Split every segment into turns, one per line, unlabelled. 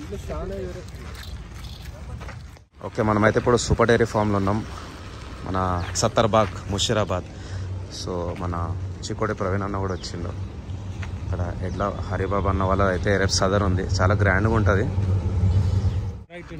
ఇట్లా చాలా వేరే
ఓకే మనమైతే ఇప్పుడు సూపర్ డైరీ ఫామ్లో ఉన్నాం మన సత్తర్బాగ్ ముషీరాబాద్ సో మన చికోటి ప్రవీణ్ అన్న కూడా వచ్చిండు ఇక్కడ ఎట్లా హరిబాబు అన్న వాళ్ళ అయితే రేపు సదర్ ఉంది చాలా గ్రాండ్గా ఉంటుంది
రైట్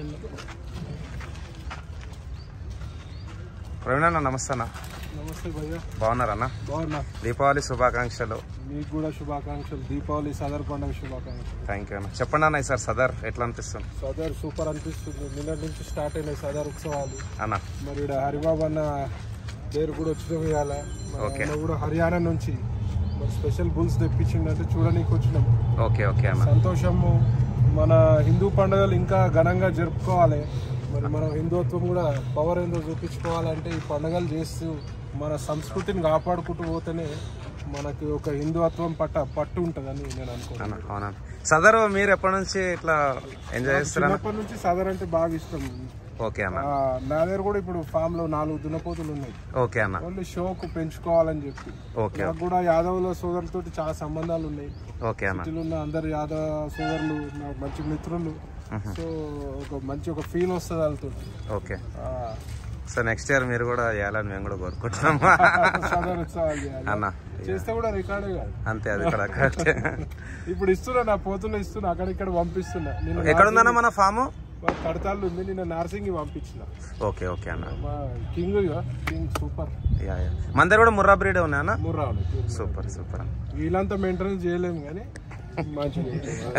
ప్రవీణ్ అన్న నమస్తే అన్న
నమస్తే భయ్య
బాగున్నారన్న
బాగున్నా
దీపావళి శుభాకాంక్షలు
మీకు కూడా శుభాకాంక్షలు దీపావళి సదర్ పండుగ శుభాకాంక్షలు
థ్యాంక్ యూ అన్న చెప్పండి అన్న ఈసారి సదర్ ఎట్లా అనిపిస్తుంది
సదర్ సూపర్ అనిపిస్తుంది నిన్నటి నుంచి స్టార్ట్ అయినాయి సదర్ ఉత్సవాలు
అన్న
మరి ఈడ హరిబాబు అన్న పేరు కూడా వచ్చినాం ఇవాళ మరి
ఓకే.
ఆయన కూడా హర్యానా నుంచి మరి స్పెషల్ బుల్స్ తెప్పించిండంటే చూడనీకి వచ్చినాం
ఓకే ఓకే అన్న
సంతోషము మన హిందూ పండుగలు ఇంకా ఘనంగా జరుపుకోవాలి మరి మనం హిందుత్వం కూడా పవర్ ఏందో చూపించుకోవాలంటే ఈ పండుగలు చేస్తూ మన సంస్కృతిని కాపాడుకుంటూ పోతేనే మనకి ఒక హిందుత్వం పట్ట పట్టు ఉంటుందని నేను
అన్న
అనుకుంటున్నాను
అవునా సదర్ మీరు ఎప్పటి నుంచి ఇట్లా ఎంజాయ్ చేస్తారన్న
చిన్నప్పటి నుంచి సదర్ అంటే బాగా ఇష్టం
ఓకే అన్న
ఆ, నా దగ్గర కూడా ఇప్పుడు ఫామ్ లో నాలుగు దున్నపోతులు ఉన్నాయి
ఓకే అన్న
ఓన్లీ షోకు పెంచుకోవాలని చెప్పి
ఓకే
నాకు కూడా యాదవుల సోదరులతో చాలా సంబంధాలు ఉన్నాయి
ఓకే అన్న
సిటీలో ఉన్న అందరు యాదవ సోదరులు నాకు మంచి మిత్రులు సో ఒక మంచి ఒక ఫీల్ వస్తుంది వాళ్ళతో
ఓకే సో నెక్స్ట్ ఇయర్ మీరు కూడా చేయాలని మేము కూడా కోరుకుంటున్నాం
సదర్ ఉత్సవాలు చేయాలి
అన్న
చేస్తే కూడా రికార్డే కాదు
అంతే అది కూడా కరెక్ట్
ఇప్పుడు ఇస్తున్నా నా పోతున్నా ఇస్తున్నా అక్కడిక్కడ పంపిస్తున్నా నేను
ఎక్కడ ఉందన్న మన ఫాము
కడతాళ్ళు ఉంది నిన్న నార్సింగ్ పంపించిన
ఓకే ఓకే అన్న
మా king king super
yeah yeah మన దగ్గర కూడా ముర్రా బ్రీడ్ ఉన్నా అన్న
ముర్రావులు
సూపర్ సూపర్ అన్న
వీళ్ళంతా మెయింటెనెన్స్ చేయలేము కానీ మంచిగా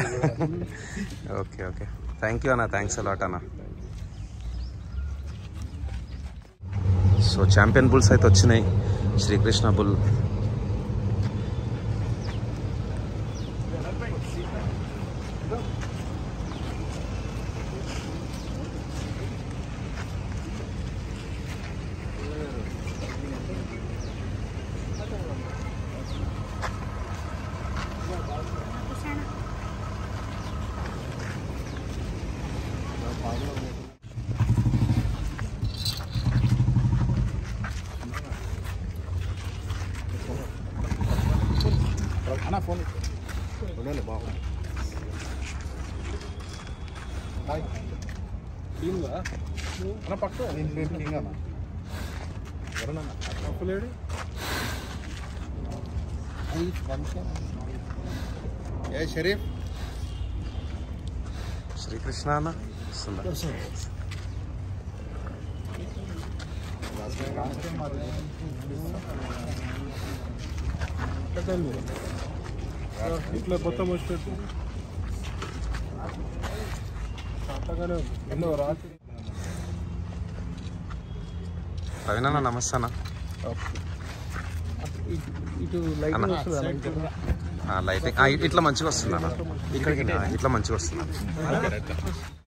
ఓకే ఓకే థ్యాంక్ యూ అన్న థ్యాంక్స్ అలాట్ అన్న సో ఛాంపియన్ బుల్స్ అయితే వచ్చినాయి శ్రీకృష్ణ బుల్
అన్న ఫోన్ ఉండాలి బాగుంది హాయ్ కింగ్ అన్న పక్క నేను పేరు కింగ్ అన్న ఎవరన్నా తప్పులేడు ఏ షరీఫ్
శ్రీకృష్ణ అన్న వస్తుందా
ఇట్లా మొత్తం వచ్చేట్టు అంతగానే ఉంది. ఎన్నో రాత్రి
ప్రవీణ్ అన్న నమస్తే అన్న
ఇటు లైట్
అన్న.
వస్తుంది
ఆ, లైటింగ్ ఆ, ఇట్లా మంచిగా వస్తుంది అన్న ఇక్కడికి ఇట్లా మంచిగా వస్తుంది